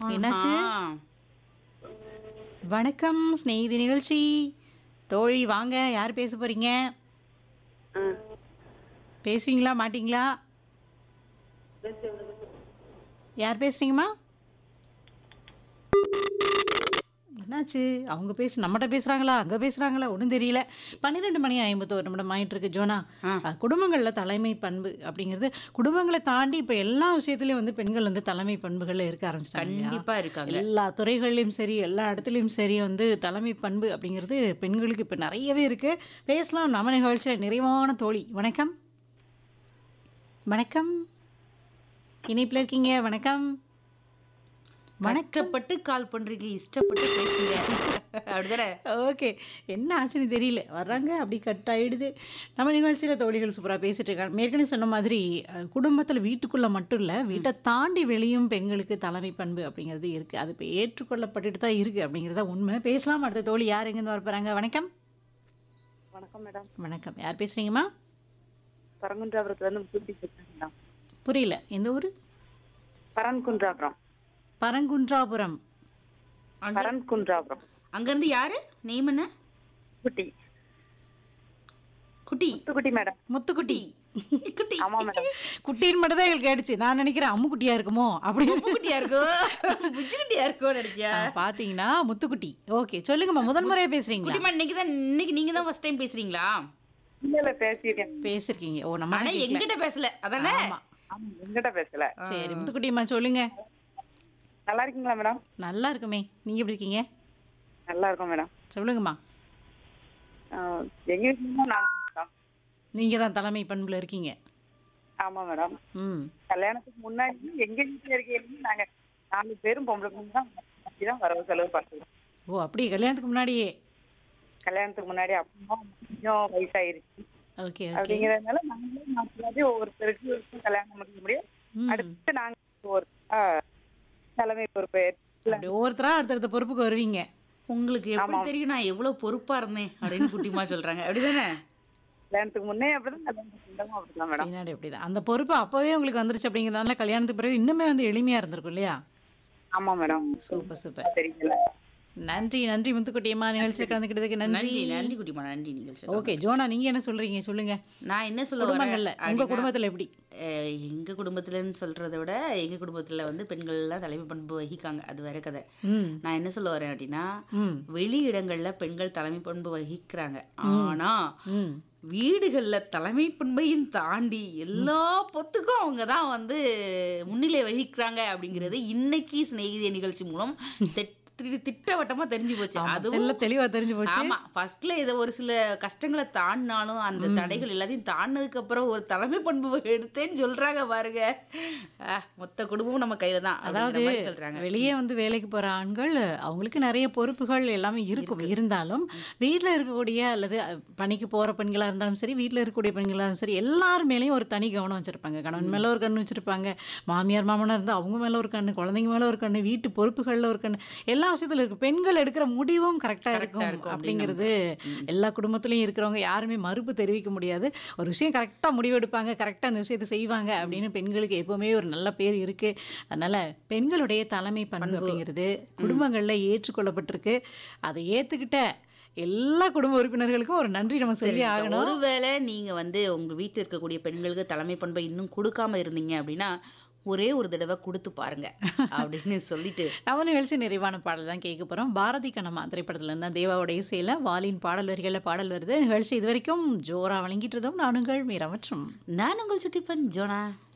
என்னாச்சு வணக்கம் ஸ்நேகிதி நிகழ்ச்சி தோழி வாங்க யார் பேச போறீங்க பேசுவீங்களா மாட்டீங்களா யார் பேசுறீங்கம்மா என்னாச்சு அவங்க பேசு நம்மகிட்ட பேசுறாங்களா அங்க பேசுறாங்களா ஒன்றும் தெரியல பன்னிரெண்டு மணி ஐம்பத்தோரு நிமிடம் ஆயிட்டு இருக்கு ஜோனா ஆ. அஹ், குடும்பங்கள்ல தலைமை பண்பு அப்படிங்கிறது குடும்பங்களை தாண்டி இப்ப எல்லா விஷயத்துலயும் வந்து பெண்கள் வந்து தலைமை பண்புகள்ல இருக்க ஆரம்பிச்சிட்டாங்க இல்லையா? கண்டிப்பா இருக்காங்க எல்லா துறைகள்லையும் சரி எல்லா இடத்துலையும் சரி வந்து தலைமை பண்பு அப்படிங்கிறது பெண்களுக்கு இப்போ நிறையவே இருக்கு பேசலாம் நம்ம நிகழ்ச்சியில் நிறைவான தோழி வணக்கம் வணக்கம் இணைப்பில் இருக்கீங்க வணக்கம் வணக்கம் கஷ்டப்பட்டு கால் பண்றீங்க இஷ்டப்பட்டு பேசுங்க அப்படிதானே ஓகே என்ன ஆச்சுன்னு தெரியல வர்றாங்க அப்படி கட் ஆயிடுது நம்ம நிகழ்ச்சியில் தோழிகள் சூப்பராக பேசிட்டு இருக்காங்க ஏற்கனவே சொன்ன மாதிரி குடும்பத்தில் வீட்டுக்குள்ளே மட்டும் இல்லை வீட்டை தாண்டி வெளியும் பெண்களுக்கு தலைமை பண்பு அப்படிங்கிறது இருக்குது அது இப்போ ஏற்றுக்கொள்ளப்பட்டுட்டு தான் இருக்குது அப்படிங்கிறத உண்மை பேசலாம் அடுத்த தோழி யார் எங்கேருந்து வர போகிறாங்க வணக்கம் வணக்கம் மேடம் வணக்கம் யார் பேசுகிறீங்கம்மா பரங்குன்றாபுரத்துல இருந்து முத்துக்குட்டி பேசுறேன் மேடம் புரியல எந்த ஊர் பரன்குன்றாபுரம் பரங்குன்றாபுரம் அங்க பரன்குன்றாபுரம் அங்க இருந்து யாரு நேம் என்ன குட்டி குட்டி முத்துக்குட்டி மேடம் முத்துக்குட்டி குட்டி ஆமா மேடம் குட்டின்னு மட்டும் தான் எங்களுக்கு கேட்டுச்சு நான் நினைக்கிறேன் அம்மு குட்டியா இருக்குமோ அப்படின்னு குட்டியா இருக்கோ புஜ்ஜு குட்டியா இருக்கோ நினைச்சா ஆ, பாத்தீங்கன்னா முத்துக்குட்டி ஓகே சொல்லுங்கம்மா முதல் முறையா பேசுறீங்களா குட்டிமா இன்னைக்கு தான் இன்னைக்கு நீங்க தான் ஃபர்ஸ்ட் டைம் பேசுறீங்களா இல்ல இல்ல பேசியிருக்கேன் பேசிருக்கீங்க ஓ நம்ம ஆனா தான் கேட்கல. எங்கிட்ட பேசல அதானே ஆமா ஆமா எங்கிட்ட பேசல சரி முத்துக்குட்டிம்மா சொல்லுங்க நல்லா இருக்கீங்களா மேடம் நல்லா இருக்குமே நீங்க எப்படி இருக்கீங்க நல்லா இருக்கோம் மேடம் சொல்லுங்கம்மா ஆஹ் எங்க வீட்டுல நான் தான். நீங்க தான் தலைமை பண்புல இருக்கீங்க ஆமா மேடம் ம் கல்யாணத்துக்கு முன்னாடி எங்க வீட்டுல இருக்கையில நாங்க நாலு பேரும் பொம்பளை பொண்ணு தான் அப்படிதான் வரவு செலவு பார்த்தோம் ஓ அப்படி கல்யாணத்துக்கு முன்னாடியே கல்யாணத்துக்கு முன்னாடி அப்பா கொஞ்சம் வயசாயிருச்சு ஓகே ஓகே அப்படிங்கறதுனால நாங்களே மாற்றி ஒருத்தருக்கு ஒருத்தர் கல்யாணம் முடிக்க முடியும் ம் அடுத்து நாங்க ஒரு ஆஹ், தலைமை பொறுப்பு ஏற்று அப்படி ஒவ்வொருத்தரா அடுத்தடுத்த பொறுப்புக்கு வருவீங்க உங்களுக்கு எப்படி தெரியும் நான் எவ்வளவு பொறுப்பா இருந்தேன் அப்படின்னு குட்டிமா சொல்றாங்க அப்படிதானே கல்யாணத்துக்கு முன்னே அப்படிதான் கல்யாணத்துக்கு பின்னமும் அப்படிதான் மேடம் பின்னாடி அப்படிதான் அந்த பொறுப்பு அப்பவே உங்களுக்கு வந்துருச்சு அப்படிங்கிறதுனால கல்யாணத்துக்கு பிறகு இன்னுமே வந்து எளிமையா இருந்திருக்கும் இல்லையா ஆமா மேடம் சூப்பர் சூப்பர் தெரியல நன்றி நன்றி முத்துக்குட்டியம்மா நிகழ்ச்சியில் கலந்துக்கிட்டதுக்கு நன்றி நன்றி நன்றி குட்டிமா நன்றி நீங்கள் சொல்லுங்க ஓகே ஜோனா நீங்க என்ன சொல்றீங்க சொல்லுங்க நான் என்ன சொல்ல வரேன் குடும்பங்கள்ல உங்க அப்படின்னா, குடும்பத்துல எப்படி அஹ், எங்க குடும்பத்துலன்னு சொல்றதை விட எங்க குடும்பத்துல வந்து பெண்கள் எல்லாம் தலைமை பண்பு வகிக்காங்க அது வேற கதை ம் நான் என்ன சொல்ல வரேன் அப்படின்னா ம் வெளி இடங்கள்ல பெண்கள் தலைமை பண்பு வகிக்கிறாங்க ஆனா ம் வீடுகள்ல தலைமை பண்பையும் தாண்டி எல்லா பொத்துக்கும் அவங்க தான் வந்து முன்னிலை வகிக்கிறாங்க அப்படிங்கிறது இன்னைக்கு சிநேகிதிய நிகழ்ச்சி மூலம் திட்- திட்- திட்டவட்டமா தெரிஞ்சு போச்சு அதுவும் எல்லாம் தெளிவா தெரிஞ்சு போச்சு ஆமா ஃபர்ஸ்ட்ல இதை ஒரு சில கஷ்டங்களை தாண்டினாலும் அந்த தடைகள் எல்லாத்தையும் தாண்டினதுக்கு அப்புறம் ஒரு தலைமை பண்பு எடுத்தேன்னு சொல்றாங்க பாருங்க ஆ, மொத்த குடும்பமும் நம்ம கையில தான் அதாவது அதாவது சொல்றாங்க வெளியே வந்து வேலைக்கு போற ஆண்கள் அவங்களுக்கு நிறைய பொறுப்புகள் எல்லாமே இருக்கும் இருந்தாலும் வீட்டில் இருக்கக்கூடிய அல்லது அஹ், பணிக்கு போற பெண்களா இருந்தாலும் சரி வீட்டில் இருக்கக்கூடிய பெண்களா இருந்தாலும் சரி எல்லார் மேலேயும் ஒரு தனி கவனம் வச்சிருப்பாங்க கணவன் மேல ஒரு கண்ணு வச்சிருப்பாங்க மாமியார் மாமனார் இருந்தால் அவங்க மேல ஒரு கண்ணு குழந்தைங்க மேல ஒரு கண்ணு வீட்டு பொறுப்புகள்ல ஒரு கண்ணு எல்லா விஷயத்துல இருக்கு பெண்கள் எடுக்கிற முடிவும் கரெக்டா இருக்கும் இருக்கும் அப்படிங்கிறது எல்லா குடும்பத்திலையும் இருக்கிறவங்க யாருமே மறுப்பு தெரிவிக்க முடியாது ஒரு விஷயம் கரெக்டா முடிவெடுப்பாங்க கரெக்டா அந்த விஷயத்தை செய்வாங்க அப்படின்னு பெண்களுக்கு எப்பவுமே ஒரு நல்ல பேர் இருக்கு அதனால பெண்களுடைய தலைமை பண்பு அப்படிங்கிறது குடும்பங்கள்ல ஏற்றுக்கொள்ளப்பட்டிருக்கு அதை ஏத்துக்கிட்ட எல்லா குடும்ப உறுப்பினர்களுக்கும் ஒரு நன்றி நம்ம சொல்லி ஆகணும் ஒருவேளை நீங்க வந்து உங்க வீட்டில் இருக்கக்கூடிய பெண்களுக்கு தலைமை பண்பை இன்னும் கொடுக்காம இருந்தீங்க அப்படின்னா ஒரே ஒரு தடவை கொடுத்து பாருங்க அப்படின்னு சொல்லிட்டு நம்ம நிகழ்ச்சி நிறைவான பாடல் தான் கேட்க போறோம் பாரதி கண்ணம்மா திரைப்படத்துல இருந்தா தேவாவுடைய இசையில வாலின் பாடல் வரிகளில் பாடல் வருது நிகழ்ச்சி இது வரைக்கும் ஜோரா வழங்கிட்டு இருந்தோம் நானுங்கள் மீரா மற்றும் நான் உங்கள் சுட்டிப்பன் ஜோனா